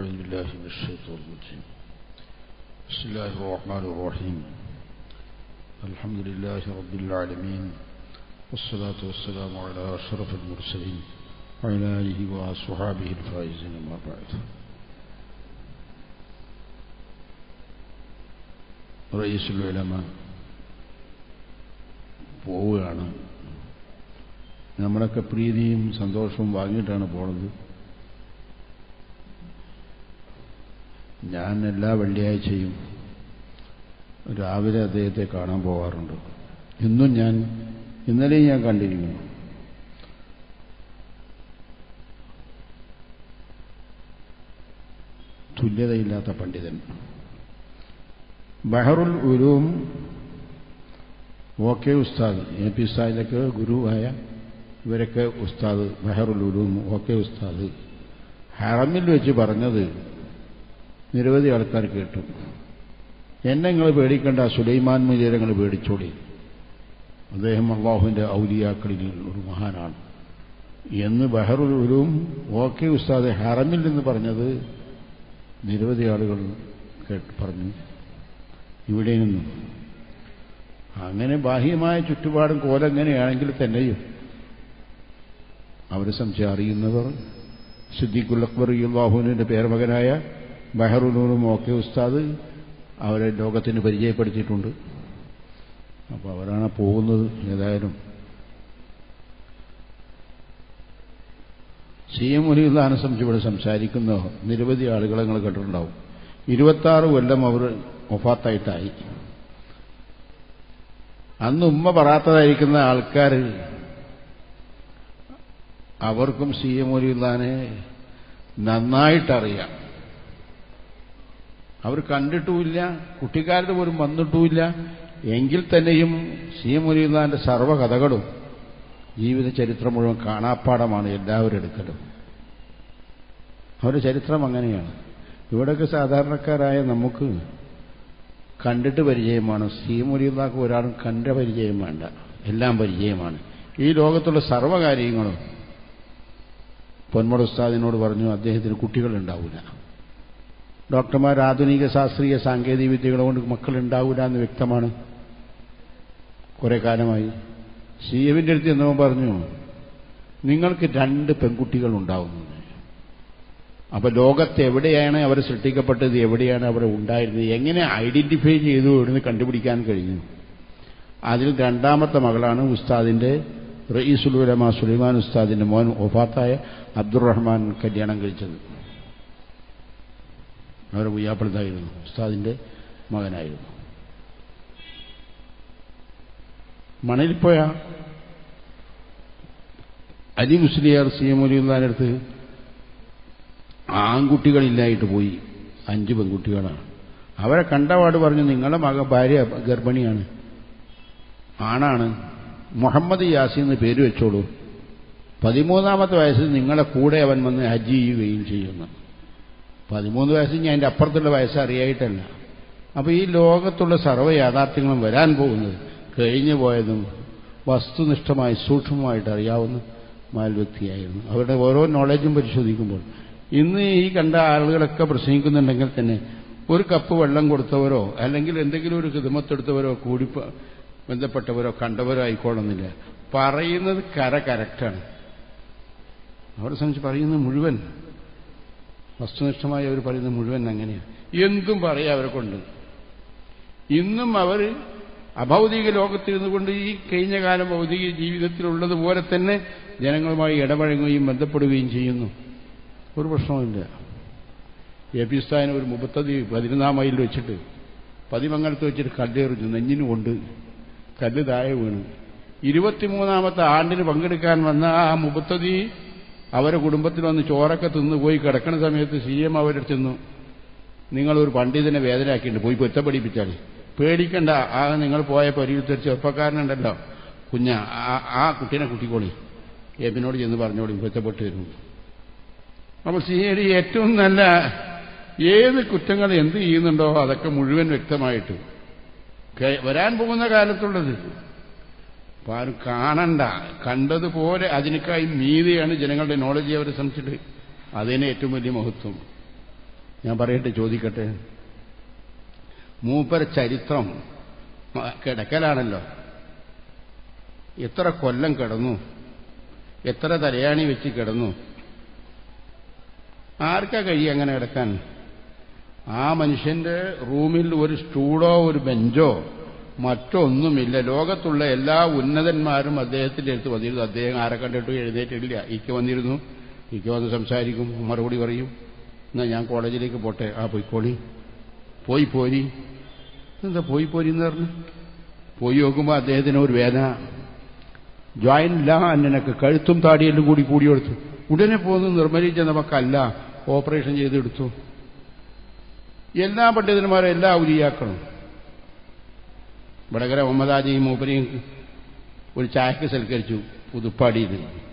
أعوذ بالله من الشيطان الرجيم بسم الله الرحمن الرحيم الحمد لله رب العالمين والصلاة والسلام على أشرف المرسلين وعلى آله وصحابه الفائزين ما بعد رئيس العلماء പോവുകയാണ് നമ്മളൊക്കെ പ്രീതിയും സന്തോഷവും വാങ്ങിയിട്ടാണ് പോണത് ഞാൻ എല്ലാ വെള്ളിയാഴ്ചയും രാവിലെ അദ്ദേഹത്തെ കാണാൻ പോകാറുണ്ട് ഇന്നും ഞാൻ ഇന്നലെയും ഞാൻ കണ്ടിരിക്കുന്നു തുല്യതയില്ലാത്ത പണ്ഡിതൻ ബഹറുൽ ഉലൂം ഓക്കെ ഉസ്താദ് എ പി ഉസ്താദിലൊക്കെ ഗുരുവായ ഇവരൊക്കെ ഉസ്താദ് ബഹറുൽ ഉലൂം ഓക്കെ ഉസ്താദ് ഹറമിൽ വെച്ച് പറഞ്ഞത് നിരവധി ആൾക്കാർ കേട്ടു എന്നെ നിങ്ങൾ പേടിക്കേണ്ട സുലൈമാൻ മുജീരെ നിങ്ങൾ പേടിച്ചോളി അദ്ദേഹം അള്ളാഹുവിൻ്റെ ഔലിയാക്കളിൽ ഒരു മഹാനാണ് എന്ന് ബഹറുൽ ഉലൂം ഓക്കെ ഉസ്താദ് ഹറമിൽ നിന്ന് പറഞ്ഞത് നിരവധി ആളുകൾ കേട്ട് പറഞ്ഞു ഇവിടെ നിന്നും അങ്ങനെ ബാഹ്യമായ ചുറ്റുപാടും കോലെങ്ങനെയാണെങ്കിൽ തന്നെയും അവരെ സംശയം അറിയുന്നവർ സിദ്ദീഖുൽ അക്ബർ യുല്ലാഹുവിൻ്റെ പേരമകനായ ബഹറുലൂറും ഒക്കെ ഉസ്താദ് അവരെ ലോകത്തിന് പരിചയപ്പെടുത്തിയിട്ടുണ്ട് അപ്പോൾ അവരാണ് പോകുന്നത് ഏതായാലും സി എം മുലിയുള്ളഹാനെ സംബന്ധിച്ച് ഇവിടെ സംസാരിക്കുന്ന നിരവധി ആളുകളെ നിങ്ങൾ കണ്ടിട്ടുണ്ടാവും ഇരുപത്താറ് കൊല്ലം അവർ ഒഫാത്തായിട്ടായി അന്ന് ഉമ്മ പറയാത്തതായിരിക്കുന്ന ആൾക്കാർ അവർക്കും സി എം മുലിയുള്ളഹാനെ നന്നായിട്ടറിയാം അവർ കണ്ടിട്ടുമില്ല കുട്ടിക്കാരുടെ പോലും വന്നിട്ടുമില്ല എങ്കിൽ തന്നെയും സി എം മുലിയുള്ളാന്റെ സർവ്വകഥകളും ജീവിത ചരിത്രം മുഴുവൻ കാണാപ്പാടമാണ് എല്ലാവരും എടുക്കലും അവരുടെ ചരിത്രം അങ്ങനെയാണ് ഇവിടെയൊക്കെ സാധാരണക്കാരായ നമുക്ക് കണ്ടിട്ട് പരിചയമാണ് സി മുലിയുള്ളാക്ക് ഒരാളും കണ്ട പരിചയം വേണ്ട എല്ലാം പരിചയമാണ് ഈ ലോകത്തുള്ള സർവ്വകാര്യങ്ങളും പൊന്മട ഉസ്താദിനോട് പറഞ്ഞു അദ്ദേഹത്തിന് കുട്ടികളുണ്ടാവില്ല ഡോക്ടർമാർ ആധുനിക ശാസ്ത്രീയ സാങ്കേതിക വിദ്യകൾ കൊണ്ട് മക്കളുണ്ടാവില്ല എന്ന് വ്യക്തമാണ് കുറെ കാലമായി സി എമ്മിൻ്റെ അടുത്ത് എന്നവൻ പറഞ്ഞു നിങ്ങൾക്ക് രണ്ട് പെൺകുട്ടികൾ ഉണ്ടാവുന്നത് അപ്പൊ ലോകത്ത് എവിടെയാണ് അവർ സൃഷ്ടിക്കപ്പെട്ടത് എവിടെയാണ് അവർ ഉണ്ടായിരുന്നത് എങ്ങനെ ഐഡന്റിഫൈ ചെയ്തു എവിടുന്ന് കണ്ടുപിടിക്കാൻ കഴിഞ്ഞു അതിൽ രണ്ടാമത്തെ മകളാണ് ഉസ്താദിന്റെ റയീസുൽ ഉലമ സുലൈമാൻ ഉസ്താദിന്റെ മോൻ ഒഫാത്തായ അബ്ദുറഹ്മാൻ കല്യാണം കഴിച്ചത് അവരെ ഉയ്യാപ്പെടുത്തായിരുന്നു ഉസ്താദിന്റെ മകനായിരുന്നു മണലിപ്പോയ അലി മുസ്ലിയാർ സി എം അലിയുള്ളതിനടുത്ത് ആൺകുട്ടികളില്ലായിട്ട് പോയി അഞ്ച് പെൺകുട്ടികളാണ് അവരെ കണ്ടപാട് പറഞ്ഞു നിങ്ങളുടെ മക ഭാര്യ ഗർഭിണിയാണ് ആണാണ് മുഹമ്മദ് യാസി എന്ന് പേര് വെച്ചോളൂ പതിമൂന്നാമത്തെ വയസ്സിൽ നിങ്ങളെ കൂടെ അവൻ വന്ന് ഹജ്ജ് ചെയ്യുകയും ചെയ്യുന്നു പതിമൂന്ന് വയസ്സിൽ ഞാൻ എൻ്റെ അപ്പുറത്തുള്ള വയസ്സ് അറിയായിട്ടല്ല അപ്പോൾ ഈ ലോകത്തുള്ള സർവ്വ യാഥാർത്ഥ്യങ്ങളും വരാൻ പോകുന്നത് കഴിഞ്ഞു പോയതും വസ്തുനിഷ്ഠമായി സൂക്ഷ്മമായിട്ട് അറിയാവുന്ന മാൽ വ്യക്തിയായിരുന്നു അവരുടെ ഓരോ നോളജും പരിശോധിക്കുമ്പോൾ ഇന്ന് ഈ കണ്ട ആളുകളൊക്കെ പ്രസംഗിക്കുന്നുണ്ടെങ്കിൽ തന്നെ ഒരു കപ്പ് വെള്ളം കൊടുത്തവരോ അല്ലെങ്കിൽ എന്തെങ്കിലും ഒരു ഹിതമത്തെടുത്തവരോ കൂടി ബന്ധപ്പെട്ടവരോ കണ്ടവരോ ആയിക്കോളുന്നില്ല പറയുന്നത് കര കറക്റ്റാണ് അവരെ സംബന്ധിച്ച് പറയുന്നത് മുഴുവൻ വസ്തുനിഷ്ഠമായി അവർ പറയുന്നത് മുഴുവൻ അങ്ങനെയാണ് എന്തും പറയാം അവരെ കൊണ്ട് ഇന്നും അവർ അഭൗതിക ലോകത്തിരുന്നു കൊണ്ട് ഈ കഴിഞ്ഞ കാലം ഭൗതിക ജീവിതത്തിലുള്ളതുപോലെ തന്നെ ജനങ്ങളുമായി ഇടപഴകുകയും ബന്ധപ്പെടുകയും ചെയ്യുന്നു ഒരു പ്രശ്നവുമില്ല എ പി സ്ഥാനം ഒരു മുപ്പത്തതി പതിനൊന്നാം മൈലിൽ വെച്ചിട്ട് പതിമംഗലത്ത് വെച്ചിട്ട് കല്ലെറിഞ്ഞു നെഞ്ഞിന് കൊണ്ട് കല്ല് താഴെ വീണു ഇരുപത്തിമൂന്നാമത്തെ ആണ്ടിന് പങ്കെടുക്കാൻ വന്ന ആ മുപ്പത്തതി അവരെ കുടുംബത്തിൽ വന്ന് ചോറൊക്കെ തിന്ന് പോയി കിടക്കുന്ന സമയത്ത് സി എം അവരെ ചെന്നു നിങ്ങളൊരു പണ്ഡിതനെ വേദനയാക്കിയിട്ടുണ്ട് പോയി പൊറ്റപ്പടിപ്പിച്ചാൽ പേടിക്കണ്ട ആ നിങ്ങൾ പോയ പരിയുദ്ധ ചെറുപ്പക്കാരനുണ്ടല്ലോ കുഞ്ഞ ആ കുട്ടീനെ കുട്ടിക്കോളി എബിനോട് ചെന്ന് പറഞ്ഞോളി പൊറ്റപ്പെട്ട് വരുന്നു അപ്പോൾ സി എ ഡി ഏറ്റവും നല്ല ഏത് കുറ്റങ്ങൾ എന്ത് ചെയ്യുന്നുണ്ടോ അതൊക്കെ മുഴുവൻ വ്യക്തമായിട്ട് വരാൻ പോകുന്ന കാലത്തുള്ളത് അപ്പൊ ആരും കാണണ്ട കണ്ടതുപോലെ അതിനേക്കായി മീതിയാണ് ജനങ്ങളുടെ നോളജ് അവരെ സംബന്ധിച്ചിട്ട് അതിനെ ഏറ്റവും വലിയ മഹത്വം ഞാൻ പറയട്ടെ ചോദിക്കട്ടെ മൂപ്പര ചരിത്രം മ- കിടക്കലാണല്ലോ എത്ര കൊല്ലം കിടന്നു എത്ര തലയാണി വെച്ച് കിടന്നു ആർക്കാ കഴിയും അങ്ങനെ കിടക്കാൻ ആ മനുഷ്യന്റെ റൂമിൽ ഒരു സ്റ്റൂളോ ഒരു ബെഞ്ചോ മറ്റോ ഒന്നുമില്ല ലോകത്തുള്ള എല്ലാ ഉന്നതന്മാരും അദ്ദേഹത്തിന്റെ അടുത്ത് വന്നിരുന്നു അദ്ദേഹം ആരെ കണ്ടിട്ടും എഴുന്നേറ്റില്ല ഇക്ക് വന്നിരുന്നു ഇക്ക് വന്ന് സംസാരിക്കും മറുപടി പറയും എന്നാ ഞാൻ കോളേജിലേക്ക് പോട്ടെ ആ പോയിക്കോളി പോയി പോരി എന്താ പോയി പോരി എന്ന് പറഞ്ഞു പോയി നോക്കുമ്പോൾ അദ്ദേഹത്തിന് ഒരു വേദന ജോയിൻ ലാ നിനക്ക് കഴുത്തും താടിയെല്ലാം കൂടി കൂടി കൊടുത്തു ഉടനെ പോന്ന് നിർമ്മലിച്ച നമുക്കല്ല ഓപ്പറേഷൻ ചെയ്തെടുത്തു എല്ലാ പണ്ഡിതന്മാരും എല്ലാ ഔലിയാക്കളും വടകര മുഹമ്മദാജിയും മൂപ്പരെയും ഒരു ചായക്ക് സൽക്കരിച്ചു പുതുപ്പാടിയിൽ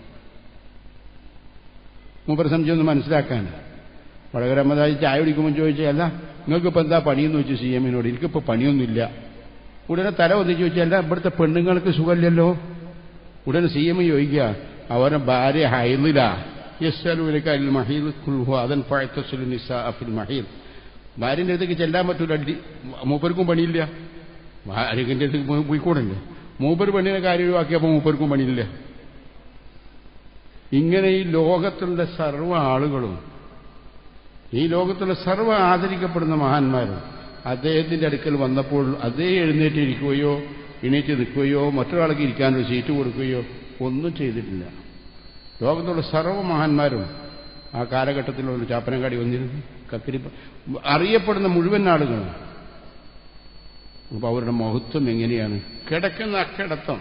മൂപ്പരെ സംശയമൊന്ന് മനസ്സിലാക്കാൻ വടകര മുഹമ്മദാജി ചായ കുടിക്കുമ്പോൾ ചോദിച്ചാൽ അല്ല നിങ്ങൾക്കിപ്പോൾ എന്താ പണിയെന്ന് ചോദിച്ചു സി എമ്മിനോട് എനിക്കിപ്പോൾ പണിയൊന്നുമില്ല ഉടനെ തല ഒന്നിച്ച് ചോദിച്ചാൽ അല്ല ഇവിടുത്തെ പെണ്ണുങ്ങൾക്ക് സുഖമില്ലല്ലോ ഉടനെ സി എം ചോദിക്കുക അവരെ ഭാര്യ ഹൈലില യസ്സലൂലക അൽ മഹീൽ കുൽഹു അതൻ ഫഅത്തസുലു നിസാ ഫിൽ മഹീൽ ഭാര്യന്റെ അടുത്തേക്ക് ചെല്ലാൻ പറ്റൂല അടി മൂപ്പർക്കും പണിയില്ല ഭാര്യന്റെ അടുത്തേക്ക് പോയി- പോയിക്കൂടല്ലേ മൂപ്പർ പെണ്ണിനെ കാര്യം ഒഴിവാക്കിയപ്പോൾ മൂപ്പർക്കും പണിയില്ല ഇങ്ങനെ ഈ ലോകത്തുള്ള സർവ്വ ആളുകളും ഈ ലോകത്തുള്ള സർവ്വ ആദരിക്കപ്പെടുന്ന മഹാന്മാരും അദ്ദേഹത്തിന്റെ അടുക്കൽ വന്നപ്പോൾ അതേ എഴുന്നേറ്റ് ഇരിക്കുകയോ എണീറ്റ് നിൽക്കുകയോ മറ്റൊരാൾക്ക് ഇരിക്കാനൊരു സീറ്റ് കൊടുക്കുകയോ ഒന്നും ചെയ്തിട്ടില്ല ലോകത്തുള്ള സർവ്വ മഹാന്മാരും ആ കാലഘട്ടത്തിലുള്ള ചാപ്പനങ്കാടി വന്നിരുന്നു കക്കിരി അറിയപ്പെടുന്ന മുഴുവൻ ആളുകളും അപ്പൊ അവരുടെ മഹത്വം എങ്ങനെയാണ് കിടക്കുന്ന അക്കിടത്തം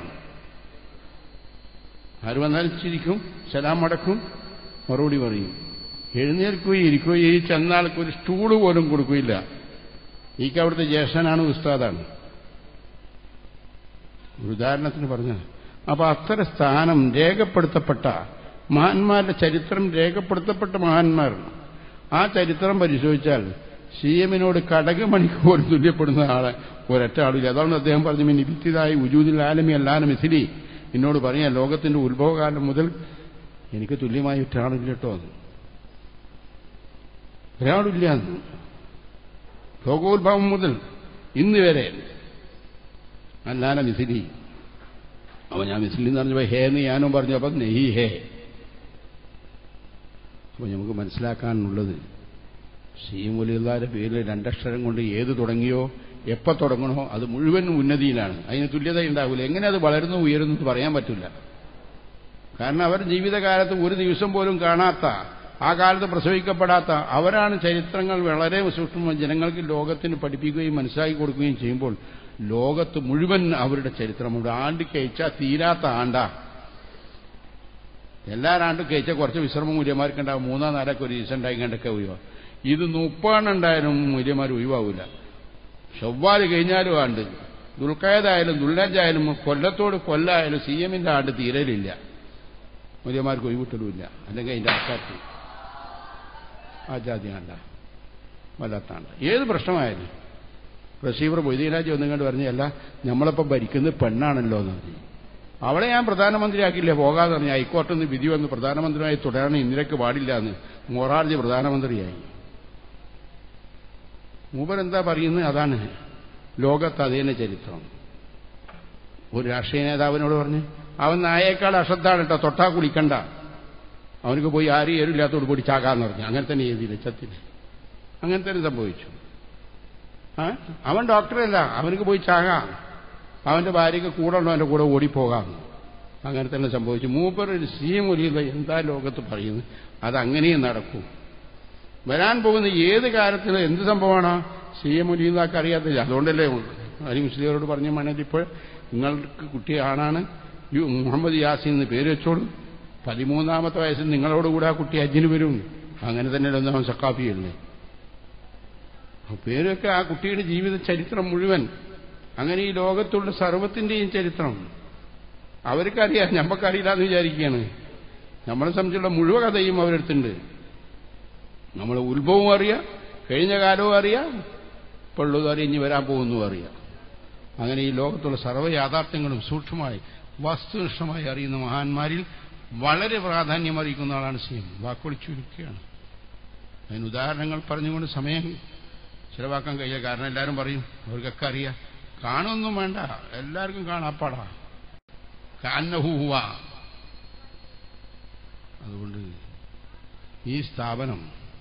ആര് വന്നാലും ചിരിക്കും സലാം മടക്കും മറുപടി പറയും എഴുന്നേൽക്കുകയും ഇരിക്കുകയും ഈ ചെന്നാൾക്ക് ഒരു സ്റ്റൂള് പോലും കൊടുക്കുകയില്ല ഈക്ക് അവിടുത്തെ ജ്യേഷ്ഠനാണ് ഉസ്താദാണ് ഒരു ഉദാഹരണത്തിന് പറഞ്ഞ അപ്പൊ അത്തരം സ്ഥാനം രേഖപ്പെടുത്തപ്പെട്ട മഹാന്മാരുടെ ചരിത്രം രേഖപ്പെടുത്തപ്പെട്ട മഹാന്മാർ ആ ചരിത്രം പരിശോധിച്ചാൽ സി എമ്മിനോട് കടകമണിക്ക് പോലും തുല്യപ്പെടുന്ന ആളെ ഒരൊറ്റ ആളില്ല അതാണ് അദ്ദേഹം പറഞ്ഞു മിൻ ഇബിത്തിതായി ഉജൂദിൽ ആലമി അല്ലാനും മിഥിലി എന്നോട് പറയാം ലോകത്തിന്റെ ഉത്ഭവകാലം മുതൽ എനിക്ക് തുല്യമായി ഒറ്റയാളില്ല കേട്ടോ എന്ന്. ഒരാളില്ല എന്ന്. ലോകോത്ഭവം മുതൽ ഇന്ന് വരെ അല്ലാന മിഥിലി അപ്പൊ ഞാൻ മിഥിലി എന്ന് പറഞ്ഞപ്പോ ഹേ എന്ന് ഞാനും പറഞ്ഞു അപ്പൊ നെഹി ഹേ അപ്പൊ നമുക്ക് മനസ്സിലാക്കാനുള്ളത് സീമുലിയുടെ പേരിൽ രണ്ടക്ഷരം കൊണ്ട് ഏത് തുടങ്ങിയോ എപ്പോ തുടങ്ങണോ അത് മുഴുവൻ ഉന്നതിയിലാണ് അതിന് തുല്യത ഉണ്ടാവില്ല എങ്ങനെ അത് വളരുന്നു ഉയരുന്നു എന്ന് പറയാൻ പറ്റില്ല കാരണം അവർ ജീവിതകാലത്ത് ഒരു ദിവസം പോലും കാണാത്ത ആ കാലത്ത് പ്രസവിക്കപ്പെടാത്ത അവരാണ് ചരിത്രങ്ങൾ വളരെ സൂക്ഷ്മ ജനങ്ങൾക്ക് ലോകത്തിന് പഠിപ്പിക്കുകയും മനസ്സിലാക്കി കൊടുക്കുകയും ചെയ്യുമ്പോൾ ലോകത്ത് മുഴുവൻ അവരുടെ ചരിത്രമുണ്ട് ആണ്ട് കഴിച്ചാൽ തീരാത്ത ആണ്ടാ എല്ലാ ആണ്ടും കഴിച്ച കുറച്ച് വിശ്രമ മൂല്യമാർക്കുണ്ടാവും മൂന്നാം നാലൊക്കെ ഒരു ദിവസം ഉണ്ടായി കണ്ടൊക്കെ ഒഴിവാ ഇത് മുപ്പാണ്ടുണ്ടായാലും മൂല്യമാർ ഒഴിവാവില്ല ചൊവ്വാല് കഴിഞ്ഞാലും ആണ്ട് ദുൽഖായതായാലും ദുൽനജായാലും കൊല്ലത്തോട് കൊല്ലായാലും സി എമ്മിന്റെ ആണ്ട് തീരലില്ല മൂല്യമാർക്ക് ഒഴിവിട്ടലുമില്ല അല്ലെങ്കിൽ അതിന്റെ ആൾക്കാർക്ക് ആ ജാതി ആണ്ട വല്ലാത്താണ്ട ഏത് പ്രശ്നമായാലും റസീവർ മൊയ്തീനാജി ഒന്നും കണ്ട് പറഞ്ഞല്ല നമ്മളിപ്പം ഭരിക്കുന്നത് പെണ്ണാണല്ലോ എന്ന് പറഞ്ഞു അവളെ ഞാൻ പ്രധാനമന്ത്രിയാക്കില്ല പോകാതെ പറഞ്ഞു ഹൈക്കോർട്ടിൽ നിന്ന് വിധി വന്ന് പ്രധാനമന്ത്രിയായി തുടരാൻ ഇന്ദിരക്ക് പാടില്ല എന്ന് മൊറാർജി പ്രധാനമന്ത്രിയായി മൂപ്പരെന്താ പറയുന്നത് അതാണ് ലോകത്ത് അതേനെ ചരിത്രം ഒരു രാഷ്ട്രീയ നേതാവിനോട് പറഞ്ഞു അവൻ നായേക്കാൾ അശ്രദ്ധാണ് കേട്ടോ തൊട്ടാ കുളിക്കണ്ട അവനക്ക് പോയി ആരും ഏരില്ലാത്തോട് കൂടി ചാകാന്ന് പറഞ്ഞു അങ്ങനെ തന്നെ ചെയ്തില്ല ചത്തില്ല അങ്ങനെ തന്നെ സംഭവിച്ചു ആ അവൻ ഡോക്ടറല്ല അവനക്ക് പോയി ചാകാം അവന്റെ ഭാര്യയ്ക്ക് കൂടെ ഉണ്ടോ അവന്റെ കൂടെ ഓടിപ്പോകാം അങ്ങനെ തന്നെ സംഭവിച്ചു മൂപ്പർ ഒരു സി മുരിയുന്ന എന്താ ലോകത്ത് പറയുന്നത് അതങ്ങനെയും നടക്കൂ വരാൻ പോകുന്ന ഏത് കാലത്തിൽ എന്ത് സംഭവമാണോ സി എം മുരീന്നാക്ക് അറിയാത്തില്ല അതുകൊണ്ടല്ലേ അലി മുസ്ലിമരോട് പറഞ്ഞ മണൽ ഇപ്പോൾ നിങ്ങൾക്ക് കുട്ടി ആണാണ് യു മുഹമ്മദ് യാസിൻ എന്ന് പേര് വെച്ചോളൂ പതിമൂന്നാമത്തെ വയസ്സിൽ നിങ്ങളോടുകൂടെ ആ കുട്ടി ഹജ്ജിന് വരും അങ്ങനെ തന്നെ ഒന്നാമൻ സക്കാഫിയല്ലേ ആ പേരൊക്കെ ആ കുട്ടിയുടെ ജീവിത ചരിത്രം മുഴുവൻ അങ്ങനെ ഈ ലോകത്തുള്ള സർവത്തിന്റെയും ചരിത്രം അവർക്കറിയാം ഞമ്മക്കറിയില്ല എന്ന് വിചാരിക്കുകയാണ് നമ്മളെ സംബന്ധിച്ചുള്ള മുഴുവൻ കഥയും അവരെടുത്തുണ്ട് നമ്മളെ ഉത്ഭവവും അറിയാം കഴിഞ്ഞ കാലവും അറിയാം ഇപ്പോൾ ഉള്ളതും അറിയാം ഇനി വരാൻ പോകുന്നതും അറിയാം അങ്ങനെ ഈ ലോകത്തുള്ള സർവ്വ യാഥാർത്ഥ്യങ്ങളും സൂക്ഷ്മമായി വസ്തുനിഷ്ഠമായി അറിയുന്ന മഹാന്മാരിൽ വളരെ പ്രാധാന്യം അറിയിക്കുന്ന ആളാണ് സി എം വാക്കുകൾ ചുരുക്കുകയാണ് അതിന് ഉദാഹരണങ്ങൾ പറഞ്ഞുകൊണ്ട് സമയം ചിലവാക്കാൻ കഴിയില്ല കാരണം എല്ലാവരും പറയും അവർക്കൊക്കെ അറിയാം കാണുമൊന്നും വേണ്ട എല്ലാവർക്കും കാണാപ്പാടാ കാന്നഹൂവ അതുകൊണ്ട് ഈ സ്ഥാപനം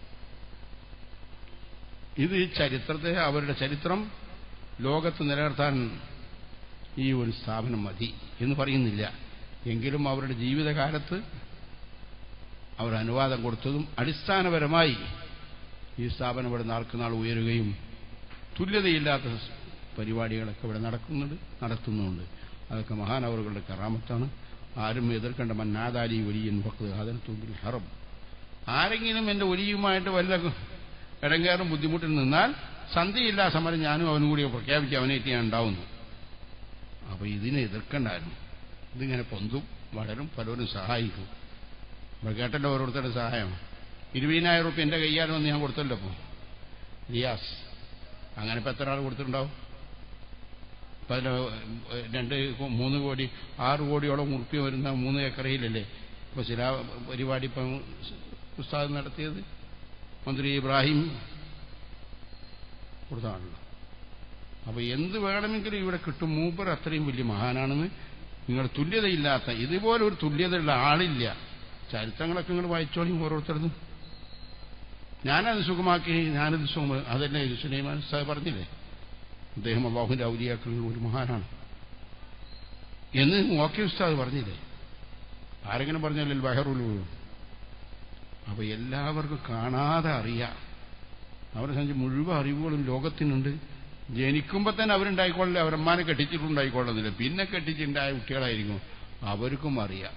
ഇത് ഈ ചരിത്രത്തെ അവരുടെ ചരിത്രം ലോകത്ത് നിലനിർത്താൻ ഈ ഒരു സ്ഥാപനം മതി എന്ന് പറയുന്നില്ല എങ്കിലും അവരുടെ ജീവിതകാലത്ത് അവർ അനുവാദം കൊടുത്തതും അടിസ്ഥാനപരമായി ഈ സ്ഥാപനം ഇവിടെ നാൾക്കുനാൾ ഉയരുകയും തുല്യതയില്ലാത്ത പരിപാടികളൊക്കെ ഇവിടെ നടക്കുന്നുണ്ട് നടത്തുന്നുമുണ്ട് അതൊക്കെ മഹാനവറുകളുടെ കറാമത്താണ് ആരും എതിർക്കേണ്ട മന്നാദാലി വലിയൻ ഭക്ത് അതിന് ഹറം ആരെങ്കിലും എൻ്റെ ഒലിയുമായിട്ട് വല്ല ഇടങ്ങേറും ബുദ്ധിമുട്ടിൽ നിന്നാൽ സന്ധിയില്ലാ സമരം ഞാനും അവനും കൂടി പ്രഖ്യാപിച്ച് അവനേറ്റ് ഞാൻ ഉണ്ടാവുന്നു അപ്പൊ ഇതിനെ എതിർക്കണ്ടായിരുന്നു ഇതിങ്ങനെ പൊന്തും വളരും പലരും സഹായിക്കും ഇവിടെ കേട്ടല്ലോ ഓരോരുത്തരുടെ സഹായം ഇരുപതിനായിരം റുപ്യ എൻ്റെ കയ്യാൽ വന്ന് ഞാൻ കൊടുത്തല്ലോ ഇപ്പോൾ റിയാസ് അങ്ങനെ ഇപ്പം എത്ര ആൾ കൊടുത്തിട്ടുണ്ടാവും ഇപ്പം അതിൽ രണ്ട് മൂന്ന് കോടി ആറ് കോടിയോളം ഉറുപ്പ്യ വരുന്ന മൂന്ന് ഏക്കറയിലല്ലേ ഇപ്പോൾ ശിലാ പരിപാടി ഇപ്പം ഉസ്താദ് നടത്തിയത് മന്ത്രി ഇബ്രാഹിം കൊടുത്താണല്ലോ അപ്പോൾ എന്ത് വേണമെങ്കിലും ഇവിടെ കിട്ടും മൂപ്പർ അത്രയും വലിയ മഹാനാണെന്ന് നിങ്ങൾ തുല്യതയില്ലാത്ത ഇതുപോലെ ഒരു തുല്യതയുള്ള ആളില്ല ചരിത്രങ്ങളൊക്കെ നിങ്ങൾ വായിച്ചോളി ഓരോരുത്തർന്നും ഞാനത് സുഖമാക്കി ഞാനത് സുഖം അതല്ലേ സുലൈമാൻ സാഹ് പറഞ്ഞില്ലേ അദ്ദേഹം അള്ളാഹുവിന്റെ ഔലിയാക്കളിൽ ഒരു മഹാനാണ് എന്ന് ഓക്കെ ഉസ്താദ് പറഞ്ഞില്ലേ ആരെങ്കിലും പറഞ്ഞല്ലേ ബഹറുൽ അപ്പൊ എല്ലാവർക്കും കാണാതെ അറിയാം അവരെ സംബന്ധിച്ച് മുഴുവൻ അറിവുകളും ലോകത്തിനുണ്ട് ജനിക്കുമ്പോൾ തന്നെ അവരുണ്ടായിക്കൊള്ളില്ല അവരമ്മാനെ കെട്ടിച്ചിട്ടുണ്ടായിക്കൊള്ളുന്നില്ല പിന്നെ കെട്ടിച്ചുണ്ടായ കുട്ടികളായിരിക്കും അവർക്കും അറിയാം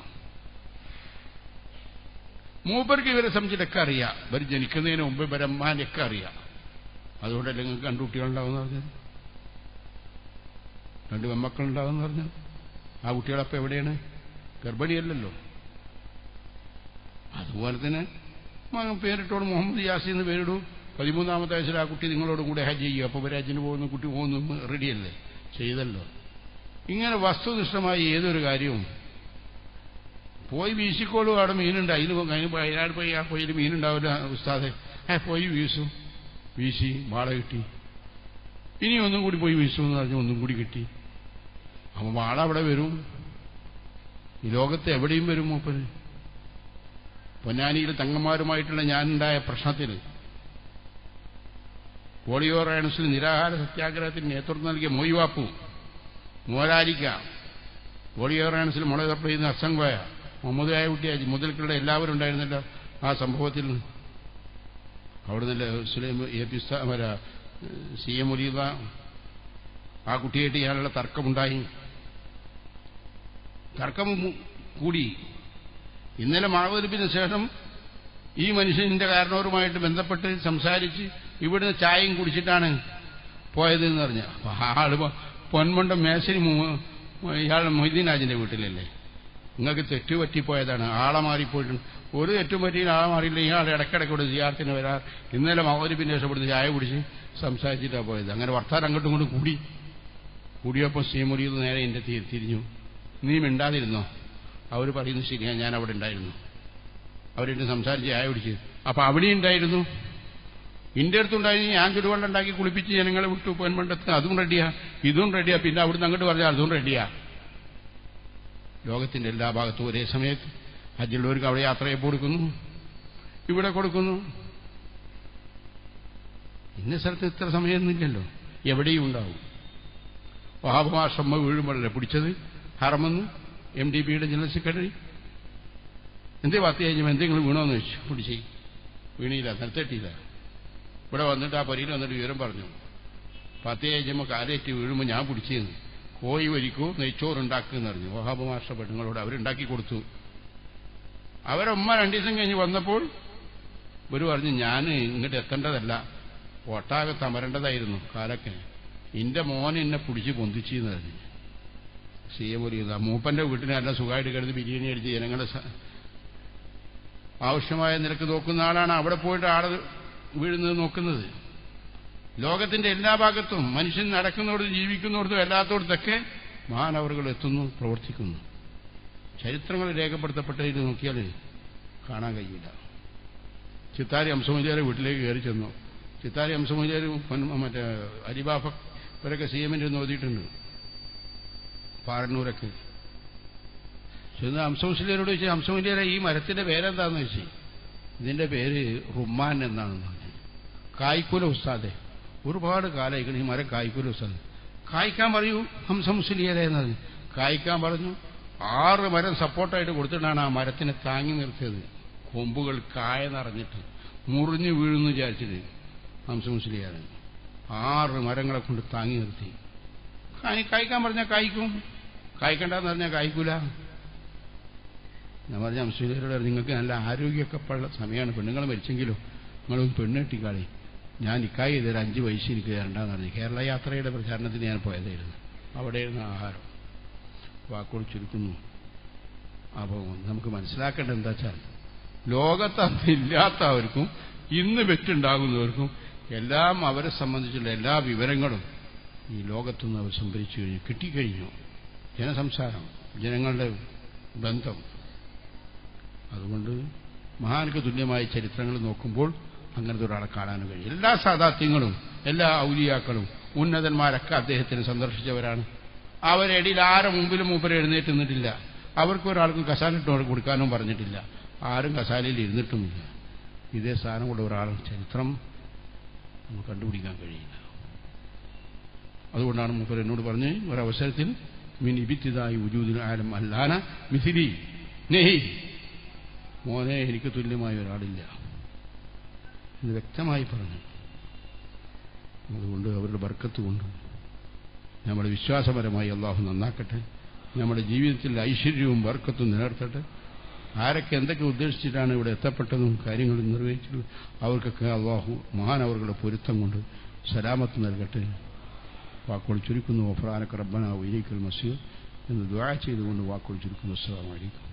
മൂപ്പർക്ക് ഇവരെ സംബന്ധിച്ചൊക്കെ അറിയാം ഇവർ ജനിക്കുന്നതിന് മുമ്പ് ഇവരമ്മാനൊക്കെ അറിയാം അതുകൊണ്ടല്ലേ നിങ്ങൾക്ക് രണ്ട് കുട്ടികളുണ്ടാവും പറഞ്ഞത് രണ്ട് പെമ്മക്കളുണ്ടാവും പറഞ്ഞത് ആ കുട്ടികളപ്പം എവിടെയാണ് ഗർഭിണിയല്ലല്ലോ അതുപോലെ തന്നെ മകൻ പേരിട്ടോട് മുഹമ്മദ് യാസി എന്ന് പേരിടൂ പതിമൂന്നാമത്തെ വയസ്സിൽ ആ കുട്ടി നിങ്ങളോട് കൂടെ ഹജ്ജ് ചെയ്യും അപ്പോൾ ഹജ്ജിന് പോകുന്നു കുട്ടി പോകുന്നു റെഡിയല്ലേ ചെയ്തല്ലോ ഇങ്ങനെ വസ്തുനിഷ്ഠമായി ഏതൊരു കാര്യവും പോയി വീശിക്കോളൂ അവിടെ മീനുണ്ട് അതിൽ അതിന് വയനാട് പോയി ആ പോയിൽ മീനുണ്ടാവില്ല ഉസ്താദെ ഏ പോയി വീശും വീശി വാള കിട്ടി ഇനി ഒന്നും കൂടി പോയി വീശും എന്ന് പറഞ്ഞ് ഒന്നും കൂടി കിട്ടി അപ്പൊ വാള അവിടെ വരും ഈ ലോകത്ത് എവിടെയും വരും മൂപ്പര് പൊന്നാനിയിൽ തങ്ങന്മാരുമായിട്ടുള്ള ഞാനുണ്ടായ പ്രശ്നത്തിൽ പോളിയോ റയണസിൽ നിരാഹാര സത്യാഗ്രഹത്തിന് നേതൃത്വം നൽകിയ മൊയ്വാപ്പു മോരാരിക്ക പോളിയോ റയണസിൽ മുളകപ്പ് ചെയ്യുന്ന അസംഗോയ മുഹമ്മദായ കുട്ടിയാജി മുതൽക്കുള്ള എല്ലാവരും ഉണ്ടായിരുന്നല്ലോ ആ സംഭവത്തിൽ അവിടെ നല്ല സുലൈം എ പി മര സി എം മുലീബ ആ കുട്ടിയായിട്ട് ഇയാളുടെ തർക്കമുണ്ടായി തർക്കം കൂടി ഇന്നലെ മാവതിപ്പിന് ശേഷം ഈ മനുഷ്യന്റെ കാരണവരുമായിട്ട് ബന്ധപ്പെട്ട് സംസാരിച്ച് ഇവിടുന്ന് ചായയും കുടിച്ചിട്ടാണ് പോയത് എന്ന് പറഞ്ഞ ആള് പൊന്മണ്ടം മേശരി ഇയാൾ മൊയ്തീനാജിന്റെ വീട്ടിലല്ലേ നിങ്ങൾക്ക് തെറ്റ് പറ്റിപ്പോയതാണ് ആളെ മാറിപ്പോയിട്ടുണ്ട് ഒരു തെറ്റും പറ്റിയിൽ ആളെ മാറിയില്ല ഇയാൾ ഇടയ്ക്കിടയ്ക്ക് ഇവിടെ സിയാർത്തിന് വരാർ ഇന്നലെ മകോരിപ്പിന് ശേഷം ഇവിടുന്ന് ചായ കുടിച്ച് സംസാരിച്ചിട്ടാണ് പോയത് അങ്ങനെ വർത്താനം അങ്ങോട്ടും ഇങ്ങോട്ടും കൂടി കൂടിയപ്പോൾ ശ്രീമുറിയത് നേരെ എന്റെ തിരിഞ്ഞു നീ മിണ്ടാതിരുന്നോ അവർ പറയുന്നത് ശരിയാ ഞാൻ അവിടെ ഉണ്ടായിരുന്നു അവരെന്നെ സംസാരിച്ച് ചായ കുടിച്ച് അപ്പൊ അവിടെ ഉണ്ടായിരുന്നു ഇന്റെ അടുത്തുണ്ടായിരുന്നു ഞാൻ ചുടുവെള്ളം ഉണ്ടാക്കി കുളിപ്പിച്ച് ജനങ്ങളെ വിട്ടു പൊന്മണ്ടത്ത് അതും റെഡിയാ ഇതും റെഡിയാ പിന്നെ അവിടുന്ന് അങ്ങോട്ട് പറഞ്ഞാൽ അതും റെഡിയാ ലോകത്തിന്റെ എല്ലാ ഭാഗത്തും ഒരേ സമയത്ത് ഹജ്ജുള്ളവർക്ക് അവിടെ യാത്രയെ കൊടുക്കുന്നു ഇവിടെ കൊടുക്കുന്നു ഇന്ന സ്ഥലത്ത് ഇത്ര സമയമൊന്നുമില്ലല്ലോ എവിടെയും ഉണ്ടാവും വഹാബമാഷമ്മ വീഴുമ്പോഴല്ലേ പിടിച്ചത് ഹറമെന്ന് എം ഡി ബിയുടെ ജനറൽ സെക്രട്ടറി എന്തേ പത്ത് കഴിഞ്ഞപ്പോൾ എന്തെങ്കിലും വീണോന്ന് വെച്ചു പിടിച്ച് വീണിയില്ല നിലത്തെട്ടിയില്ല ഇവിടെ വന്നിട്ട് ആ പരിയിൽ വന്നിട്ട് വിവരം പറഞ്ഞു പത്ത് കഴിഞ്ഞപ്പോൾ കാലേറ്റ് വീഴുമ്പോൾ ഞാൻ പിടിച്ചെന്ന് കോഴി വരിക്കൂ നെയ്ച്ചോറുണ്ടാക്കുമെന്ന് പറഞ്ഞു വഹാബ് മാഷ പെണ്ണുങ്ങളോട് അവരുണ്ടാക്കി കൊടുത്തു അവരമ്മ രണ്ടു ദിവസം കഴിഞ്ഞ് വന്നപ്പോൾ ഒരു പറഞ്ഞു ഞാൻ ഇങ്ങോട്ട് എത്തേണ്ടതല്ല ഒട്ടാകെ തമരേണ്ടതായിരുന്നു കാലൊക്കെ എന്റെ മോൻ എന്നെ പിടിച്ച് പൊന്തിച്ചെന്ന് പറഞ്ഞു സി എം ഒരു മൂപ്പന്റെ വീട്ടിന് നല്ല സുഖമായിട്ട് കിടന്ന് ബിരിയാണി അടിച്ച് ജനങ്ങളെ ആവശ്യമായ നിരക്ക് നോക്കുന്ന ആളാണ് അവിടെ പോയിട്ട് ആള് വീഴുന്നത് നോക്കുന്നത് ലോകത്തിന്റെ എല്ലാ ഭാഗത്തും മനുഷ്യൻ നടക്കുന്നിടത്തും ജീവിക്കുന്നിടത്തും എല്ലാത്തോടത്തൊക്കെ മഹാനവറുകൾ എത്തുന്നു പ്രവർത്തിക്കുന്നു ചരിത്രങ്ങൾ രേഖപ്പെടുത്തപ്പെട്ടതിൽ നോക്കിയാൽ കാണാൻ കഴിയില്ല ചിത്താരി അംസമുലിയാരെ വീട്ടിലേക്ക് കയറി ചെന്നു ചിത്താരി അംസമുലിയാർ മറ്റേ അലിബാഫ ഇവരൊക്കെ സി എമ്മിൻ്റെ ഒന്ന് ഓതിയിട്ടുണ്ട് പാറന്നൂരൊക്കെ ചെന്ന് അംസമുസ്ലിയരോട് ചോദിച്ചു അംസമുലിയാരെ ഈ മരത്തിന്റെ പേരെന്താന്ന് ചോദിച്ചു ഇതിന്റെ പേര് റുമാൻ എന്നാണെന്ന് പറഞ്ഞു കായ്ക്കുല ഉസ്താദെ ഒരുപാട് കാലമായിക്കണം ഈ മരം കായ്ക്കുല ഉസ്താദ് കായ്ക്കാൻ പറയൂ ഹംസമുസ്ലിയരെ എന്ന് പറഞ്ഞു കായ്ക്കാൻ പറഞ്ഞു ആറ് മരം സപ്പോർട്ടായിട്ട് കൊടുത്തിട്ടാണ് ആ മരത്തിനെ താങ്ങി നിർത്തിയത് കൊമ്പുകൾ കായ നിറഞ്ഞിട്ട് മുറിഞ്ഞു വീഴുന്നു വിചാരിച്ചിട്ട് ഹംസമുസ്ലിയാരെ ആറ് മരങ്ങളെ കൊണ്ട് താങ്ങി നിർത്തി കായ്- കായ്ക്കാൻ പറഞ്ഞാൽ കായ്ക്കും കായ്ക്കണ്ടെന്ന് പറഞ്ഞാൽ കായ്ക്കൂല ഞാൻ പറഞ്ഞ അംശീലരോട് നിങ്ങൾക്ക് നല്ല ആരോഗ്യമൊക്കെ ഉള്ള സമയമാണ് പെണ്ണുങ്ങൾ മരിച്ചെങ്കിലും നിങ്ങളൊന്ന് പെണ്ണ് കെട്ടിക്കാളി ഞാൻ നിക്കായി ചെയ്തൊരു അഞ്ച് പൈസ എനിക്ക് തരണ്ടെന്ന് പറഞ്ഞു കേരള യാത്രയുടെ പ്രചാരണത്തിന് ഞാൻ പോയതായിരുന്നു അവിടെയായിരുന്നു ആഹാരം വാക്കുകൾ ചുരുക്കുന്നു അപ്പോൾ നമുക്ക് മനസ്സിലാക്കേണ്ടത് എന്താ വെച്ചാൽ ലോകത്ത് അന്ന് ഇല്ലാത്തവർക്കും ഇന്ന് വെറ്റുണ്ടാകുന്നവർക്കും എല്ലാം അവരെ സംബന്ധിച്ചുള്ള എല്ലാ വിവരങ്ങളും ഈ ലോകത്തുനിന്ന് അവർ സംഭരിച്ചു കഴിഞ്ഞു കിട്ടിക്കഴിഞ്ഞു ജനസംസാരം ജനങ്ങളുടെ ബന്ധം അതുകൊണ്ട് മഹാനക്ക് തുല്യമായ ചരിത്രങ്ങൾ നോക്കുമ്പോൾ അങ്ങനത്തെ ഒരാളെ കാണാനും കഴിയും എല്ലാ സാധാത്യങ്ങളും എല്ലാ ഔലിയാക്കളും ഉന്നതന്മാരൊക്കെ അദ്ദേഹത്തിന് സന്ദർശിച്ചവരാണ് അവരിടയിൽ ആരെ മുമ്പിലും മൂപ്പര് എഴുന്നേറ്റ് നിന്നിട്ടില്ല അവർക്ക് ഒരാൾക്കും കസാലിട്ട് കൊടുക്കാനും പറഞ്ഞിട്ടില്ല ആരും കസാലയിൽ ഇരുന്നിട്ടുമില്ല ഇതേ സ്ഥാനമുള്ള ഒരാൾ ചരിത്രം നമുക്ക് കണ്ടുപിടിക്കാൻ കഴിയില്ല അതുകൊണ്ടാണ് മൂപ്പർ എന്നോട് പറഞ്ഞ് ഒരവസരത്തിൽ മിൻ ഇബിത്തിതായി ഉജൂദിൽ ആലം അല്ലാന മിഥിലി നെഹി മോനെ എനിക്ക് തുല്യമായ ഒരാളില്ല ഇത് വ്യക്തമായി പറഞ്ഞു അതുകൊണ്ട് അവരുടെ ബർക്കത്ത് കൊണ്ട് നമ്മുടെ വിശ്വാസപരമായി അള്ളാഹു നന്നാക്കട്ടെ നമ്മുടെ ജീവിതത്തിൽ ഐശ്വര്യവും ബർക്കത്തും നിലനിർത്തട്ടെ ആരൊക്കെ എന്തൊക്കെ ഉദ്ദേശിച്ചിട്ടാണ് ഇവിടെ എത്തപ്പെട്ടതും കാര്യങ്ങളും നിർവഹിച്ചത് അവർക്കൊക്കെ അള്ളാഹു മഹാൻ അവരുടെ പൊരുത്തം കൊണ്ട് സലാമത്ത് നൽകട്ടെ വാക്കുകൾ ചുരുക്കുന്നു ഒഫ്രാനക്ക് റബ്ബന വൈരിക്കൽ മസീർ എന്ന് ദ്വാ ചെയ്തുകൊണ്ട് വാക്കുകൾ ചുരുക്കുന്നു അസ്സാം വലൈക്കും